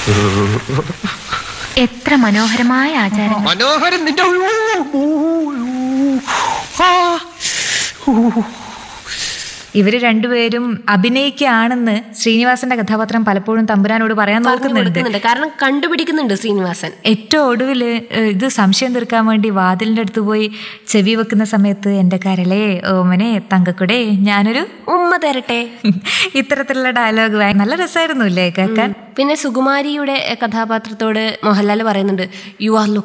എത്ര മനോഹരമായ ആചാരങ്ങൾ മനോഹരൻ നിന്റെ ആ. ഇവര് രണ്ടുപേരും അഭിനയിക്കുകയാണെന്ന് ശ്രീനിവാസന്റെ കഥാപാത്രം പലപ്പോഴും തമ്പുരാനോട് പറയാൻ പറഞ്ഞു നോക്കുന്നുണ്ട് കൊടുക്കുന്നുണ്ട് കാരണം കണ്ടുപിടിക്കുന്നുണ്ട് ശ്രീനിവാസൻ ഏറ്റവും ഒടുവില് ഏഹ്, ഇത് സംശയം തീർക്കാൻ വേണ്ടി വാതിലിന്റെ അടുത്ത് പോയി ചെവി വെക്കുന്ന സമയത്ത് എന്റെ കരളെ ഓമനെ തങ്കക്കുടെ ഞാനൊരു ഉമ്മ തരട്ടെ ഇത്തരത്തിലുള്ള ഡയലോഗ് നല്ല രസമായിരുന്നു ഇല്ലേ കേൾക്കാൻ പിന്നെ സുകുമാരിയുടെ കഥാപാത്രത്തോട് മോഹൻലാൽ പറയുന്നുണ്ട് യു ആർ